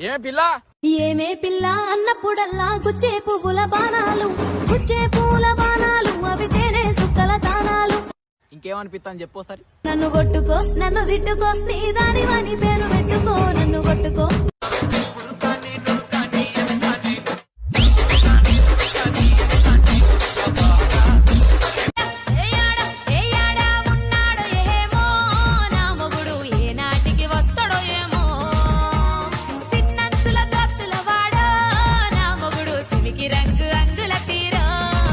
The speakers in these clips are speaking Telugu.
ఏమే పిల్ల ఏమే పిల్ల అన్నప్పుడల్లా గుచ్చే పువ్వుల బాణాలు గుచ్చే పూల బాణాలు అవి తేనె సుక్కల దానాలు ఇంకేమనిపిస్తా అని చెప్పోసారి నన్ను కొట్టుకో నన్ను తిట్టుకో నీ దానివని పేరు పెట్టుకో నన్ను కొట్టుకో ఏయాడా, ఏయాడా ఉన్నాడో ఏమో, నా మొగుడు ఏనాటికి వస్తాడో ఏమో. సిన్నంచుల దొత్తుల వాడో, నా మొగుడు సిమికి రంగు అంగుల తీరో.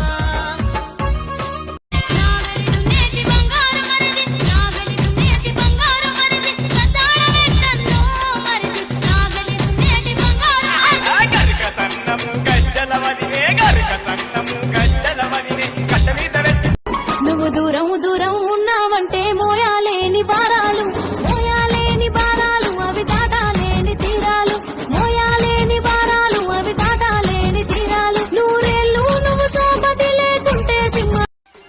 నాగలిను నేటి బంగారు మరిది, నాగలిను నేటి బంగారు మరిది, కతాడ వెంటన్నో మరిది, నాగలిను నేటి బంగారు మరిది. గరుక సన్నము గజ్జల వదిలే గరుక సన్నము గజ్జల వదిలే కట్ట మీద పెట్టి నువ్వు దూరం దూరం ఉన్నావంటే మోయాలేని భారాలు మోయాలేని భారాలు అవి దాటాలేని తీరాలు మోయాలేని భారాలు అవి దాటాలేని తీరాలు నూరేళ్ళు నువ్వు సోపతి లేకుంటే సింహ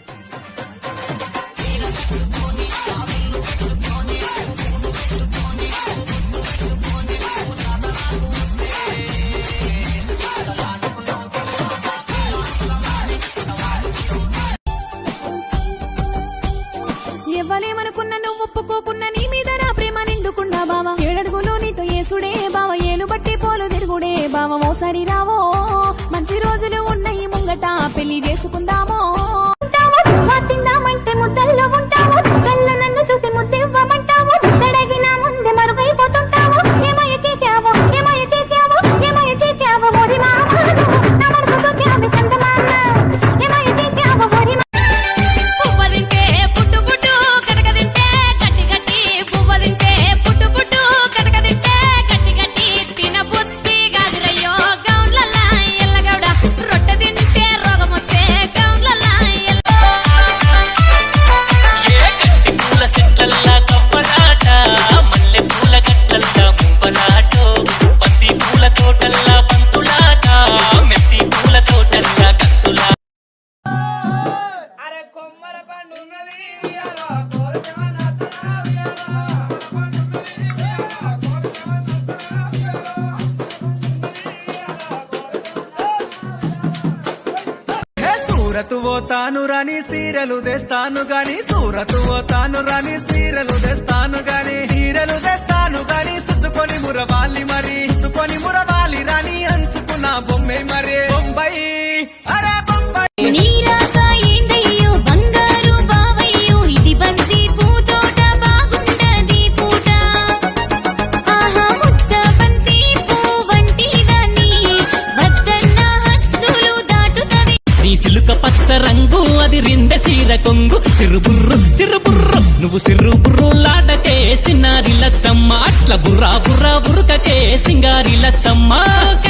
ఎవ్వలేమనుకున్న నువ్వు ఒప్పుకోకున్న నీ మీద నా ప్రేమ నిండుకుండా బావ ఏడడుగులో నీతో ఏసుడే బావ ఏలు బట్టి పోలు తిరుగుడే బావ ఓసారి రావో మంచి రోజులు ఉన్నాయి ముంగట పెళ్లి చేసుకుందామో తిందామంటే ముద్దల్లో ఉంటావు కళ్ళ నన్ను చూసి ముద్దివ్వమంటావు ముద్దడగిన ముందే మరుగైపోతుంటావు ఏమయ్య చేశావు ఏమయ్య చేశావు ఏమయ్య చేశావు ఓరి మామ నా మనసు చూసావు చందమామ ఏమయ్య చేశావు ఓరి పువ్వదింటే పుట్టు పుట్టు కటకదింటే గట్టి గట్టి పువ్వదింటే పుట్టు పుట్టు కటకదింటే గట్టి గట్టి తిన బుద్ధి గాజురయ్యో గౌన్లల్లా ఎల్లగౌడ రొట్టె తింటే రోగమొచ్చే గౌన్లల్లా ఎల్ల ఏ గట్టి పూల చెట్లల్లా కవ్వలాట మల్లె పూల గట్లల్లా మువ్వలాటో బంతి పూల తోటల్లా బంతులాట మెత్తి పూల తోటల్లా కత్తులా అరే కొమ్మర పండున్నది ఇయ్యాల, కోరికమ నాతనా ఇయ్యాల. ఏ సూరత్ పోతాను రాని సీరలు తెస్తాను గాని సూరత్ పోతాను రాని సీరలు తెస్తాను గాని సీరలు తెస్తాను గాని సుత్తుకొని మురవాలి మరి సుత్తుకొని మురవాలి రాని అంచుకున్న బొమ్మే మరి బొంబాయి అరే బొంబాయి నీరాగా ఏందయ్యో బంగారు బావయ్యో ఇది బంతి పూతోట బాగుంటది పూట ఆహా ముద్ద బంతి పువ్వంటి దాన్ని వద్దన్న హద్దులు దాటుతవి నీ సిలుక పచ్చ రంగు అది రిందె సీర కొంగు సిరుబుర్రు సిరుబుర్రు నువ్వు సిరుబుర్రు లాడకే సిన్నారి లచ్చమ్మ అట్ల బుర్రా బుర్రా బురుకకే సింగారి లచ్చమ్మ